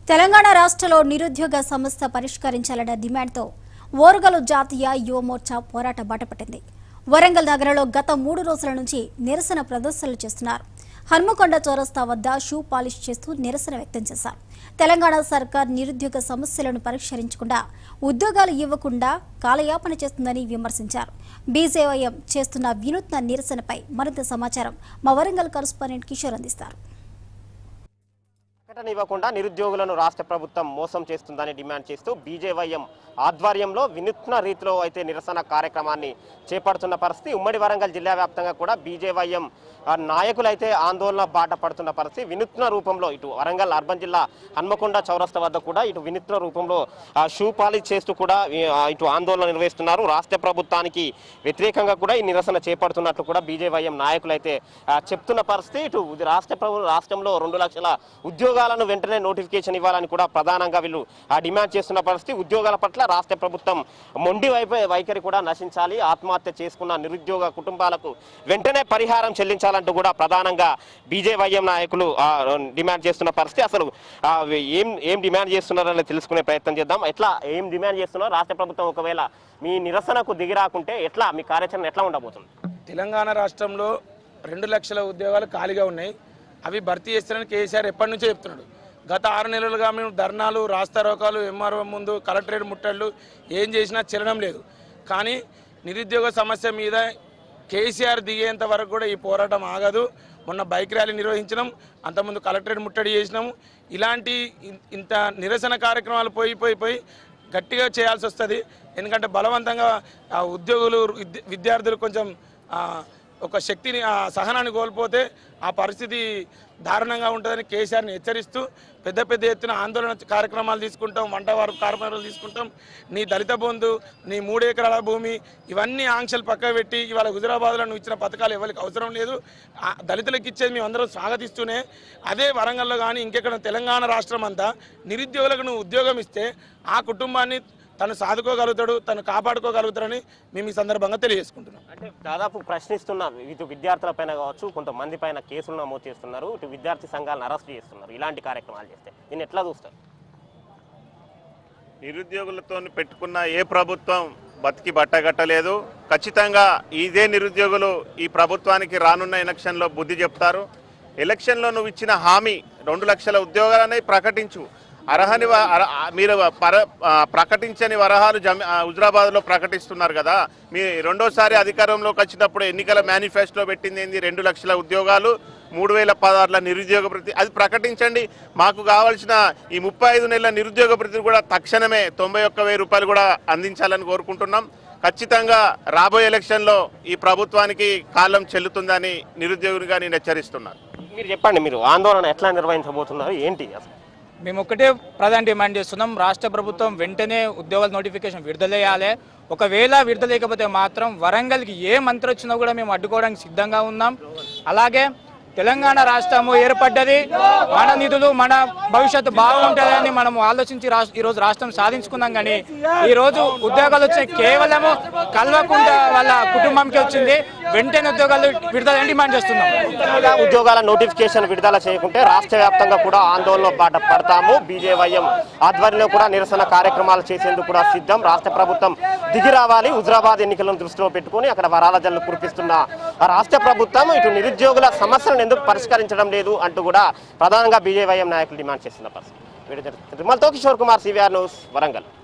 తెలంగాణ రాష్ట్రంలో నిరుద్యోగ సమస్య పరిష్కరించాలన్న డిమాండ్తో ఓరుగలు జాతీయ యువ మోర్చా పోరాట బాటపట్టింది వరంగల్ నగరంలో గత మూడు రోజుల నుంచి నిరసన ప్రదర్శనలు చేస్తున్నారు హన్మకొండ చౌరస్తా వద్ద షూ పాలిష్ చేస్తూ నిరసన వ్యక్తం చేశారు తెలంగాణ సర్కార్ నిరుద్యోగ సమస్యలను పరిష్కరించకుండా ఉద్యోగాలు ఇవ్వకుండా కాలయాపన చేస్తుందని విమర్శించారు బీజేవైఎం చేస్తున్న వినూత్న నిరసనపై మరింత సమాచారం మా వరంగల్ కరస్పాండెంట్ కిషోర్ అందిస్తారు ప్రకటన ఇవ్వకుండా నిరుద్యోగులను రాష్ట్ర ప్రభుత్వం మోసం చేస్తుందని డిమాండ్ చేస్తూ బీజేవైఎం ఆధ్వర్యంలో వినూత్న రీతిలో అయితే నిరసన కార్యక్రమాన్ని చేపడుతున్న పరిస్థితి ఉమ్మడి వరంగల్ జిల్లా వ్యాప్తంగా కూడా బీజేవైఎం ఆ, నాయకులు అయితే ఆందోళన బాట పడుతున్న పరిస్థితి వినూత్న రూపంలో ఇటు వరంగల్ అర్బన్ జిల్లా హన్మకొండ చౌరస్తా వద్ద కూడా ఇటు వినూత్న రూపంలో ఆ, షూ పాలిష్ చేస్తూ కూడా ఈ, ఆ, ఇటు ఆందోళన నిర్వహిస్తున్నారు రాష్ట్ర ప్రభుత్వానికి వ్యతిరేకంగా కూడా ఈ నిరసన చేపడుతున్నట్లు కూడా బీజేవైఎం నాయకులు అయితే ఆ, చెప్తున్న పరిస్థితి ఇటు రాష్ట్ర ప్రభు రాష్ట్రంలో రెండు లక్షల ఉద్యోగాలను వెంటనే నోటిఫికేషన్ ఇవ్వాలని కూడా ప్రధానంగా వీళ్ళు ఆ, డిమాండ్ చేస్తున్న పరిస్థితి ఉద్యోగాల పట్ల రాష్ట్ర ప్రభుత్వం మొండి వైప వైఖరి కూడా నశించాలి ఆత్మహత్య చేసుకున్న నిరుద్యోగ కుటుంబాలకు వెంటనే పరిహారం చెల్లించాలంటూ కూడా ప్రధానంగా బీజేవైఎం నాయకులు ఆ, డిమాండ్ చేస్తున్న పరిస్థితి అసలు ఆ, ఏం ఏం డిమాండ్ చేస్తున్నారని తెలుసుకునే ప్రయత్నం చేద్దాం ఎట్లా ఏం డిమాండ్ చేస్తున్నారు రాష్ట్ర ప్రభుత్వం ఒకవేళ మీ నిరసనకు దిగిరాకుంటే ఎట్లా మీ కార్యాచరణ ఎట్లా ఉండబోతుంది తెలంగాణ రాష్ట్రంలో రెండు లక్షల ఉద్యోగాలు ఖాళీగా ఉన్నాయి అవి భర్తీ చేస్తారని కేసీఆర్ ఎప్పటి నుంచో చెప్తున్నాడు గత ఆరు నెలలుగా మేము ధర్నాలు రాస్తారోకాలు ఎంఆర్ఓ ముందు కలెక్టరేట్ ముట్టళ్ళు ఏం చేసినా చెల్లడం లేదు కానీ నిరుద్యోగ సమస్య మీద కేసీఆర్ దిగేంత వరకు కూడా ఈ పోరాటం ఆగదు మొన్న బైక్ ర్యాలీ నిర్వహించినాం అంతకుముందు కలెక్టరేట్ ముట్టడి చేసినాము ఇలాంటి ఇన్- ఇంత నిరసన కార్యక్రమాలు పోయి పోయి పోయి గట్టిగా చేయాల్సి వస్తుంది ఎందుకంటే బలవంతంగా ఆ ఉద్యోగులు విద్య- విద్యార్థులు కొంచెం ఆ, ఒక శక్తిని ఆ సహనాన్ని కోల్పోతే ఆ పరిస్థితి దారుణంగా ఉంటుందని కేసీఆర్ని హెచ్చరిస్తూ పెద్ద పెద్ద ఎత్తున ఆందోళన కార్యక్రమాలు తీసుకుంటాం వంట వారు కార్యక్రమాలు తీసుకుంటాం నీ దళిత బంధు నీ మూడు ఎకరాల భూమి ఇవన్నీ ఆంక్షలు పక్క పెట్టి ఇవాళ హుజరాబాద్లో నువ్వు ఇచ్చిన పథకాలు ఎవరికి అవసరం లేదు ఆ దళితులకు ఇచ్చేది మేము అందరం స్వాగతిస్తూనే అదే వరంగల్లో కానీ ఇంకెక్కడ తెలంగాణ రాష్ట్రం అంతా నిరుద్యోగులకు నువ్వు ఉద్యోగం ఇస్తే ఆ కుటుంబాన్ని తను సాదుకోగలుగుతాడు తను కాపాడుకోగలుగుతాడని మేము ఈ సందర్భంగా తెలియజేసుకుంటున్నాం అంటే దాదాపు ప్రశ్నిస్తున్న ఇటు విద్యార్థుల పైన కావచ్చు కొంతమంది పైన కేసులు నమోదు చేస్తున్నారు ఇటు విద్యార్థి సంఘాలను అరెస్ట్ చేస్తున్నారు ఇలాంటి కార్యక్రమాలు చేస్తే దీన్ని ఎట్లా చూస్తారు నిరుద్యోగులతో పెట్టుకున్న ఏ ప్రభుత్వం బతికి బట్టగట్టలేదు ఖచ్చితంగా ఇదే నిరుద్యోగులు ఈ ప్రభుత్వానికి రానున్న ఎలక్షన్లో బుద్ధి చెప్తారు ఎలక్షన్లో నువ్వు ఇచ్చిన హామీ రెండు లక్షల ఉద్యోగాలని ప్రకటించు అర్హని వ- అర- ఆ, మీరు పర ఆ, ప్రకటించని వరహాలు జమి ఆ, హుజరాబాద్లో ప్రకటిస్తున్నారు కదా మీ రెండోసారి అధికారంలోకి వచ్చినప్పుడు ఎన్నికల మేనిఫెస్టోలో పెట్టింది ఏంది రెండు లక్షల ఉద్యోగాలు మూడు వేల పదహారుల నిరుద్యోగ భృతి అది ప్రకటించండి మాకు కావాల్సిన ఈ ముప్పై ఐదు నెలల నిరుద్యోగ భృతి కూడా తక్షణమే తొంభై ఒక్క వెయ్యి రూపాయలు కూడా అందించాలని కోరుకుంటున్నాం ఖచ్చితంగా రాబోయే ఎలక్షన్లో ఈ ప్రభుత్వానికి కాలం చెల్లుతుందని నిరుద్యోగులుగా నేను హెచ్చరిస్తున్నాను మీరు చెప్పండి మీరు ఆందోళన ఎట్లా నిర్వహించబోతున్నారు ఏంటి అసలు మేము ఒకటే ప్రధాన డిమాండ్ చేస్తున్నాం రాష్ట్ర ప్రభుత్వం వెంటనే ఉద్యోగాల నోటిఫికేషన్ విడుదల చేయాలి ఒకవేళ విడుదల లేకపోతే మాత్రం వరంగల్కి ఏ మంత్రి వచ్చినా కూడా మేము అడ్డుకోవడానికి సిద్ధంగా ఉన్నాం అలాగే తెలంగాణ రాష్ట్రము ఏర్పడ్డది మన నిధులు మన భవిష్యత్తు బాగుంటుందని మనం ఆలోచించి రాష్ట్ర ఈరోజు రాష్ట్రం సాధించుకున్నాం కానీ ఈరోజు ఉద్యోగాలు వచ్చినాయి కేవలము కల్వకుంట వాళ్ళ కుటుంబంకి వచ్చింది వెంటనే ఉద్యోగాలు విడుదల డిమాండ్ చేస్తున్నాం ఉద్యోగాల ఉద్యోగాల నోటిఫికేషన్ విడుదల చేయకుంటే రాష్ట్ర వ్యాప్తంగా కూడా ఆందోళన బాట పడతాము బీజేవైఎం ఆధ్వర్యంలో కూడా నిరసన కార్యక్రమాలు చేసేందుకు కూడా సిద్ధం రాష్ట్ర ప్రభుత్వం దిగి రావాలి హుజరాబాద్ ఎన్నికలను దృష్టిలో పెట్టుకొని అక్కడ వరాల జల్లు కురిపిస్తున్న ఆ రాష్ట్ర ప్రభుత్వం ఇటు నిరుద్యోగుల సమస్యలను ఎందుకు పరిష్కరించడం లేదు అంటూ కూడా ప్రధానంగా బీజేవైఎం నాయకులు డిమాండ్ చేస్తున్న పరిస్థితి వీడియో జరుగుతుంది. తిరుమలతో కిషోర్ కుమార్ సివిఆర్ న్యూస్ వరంగల్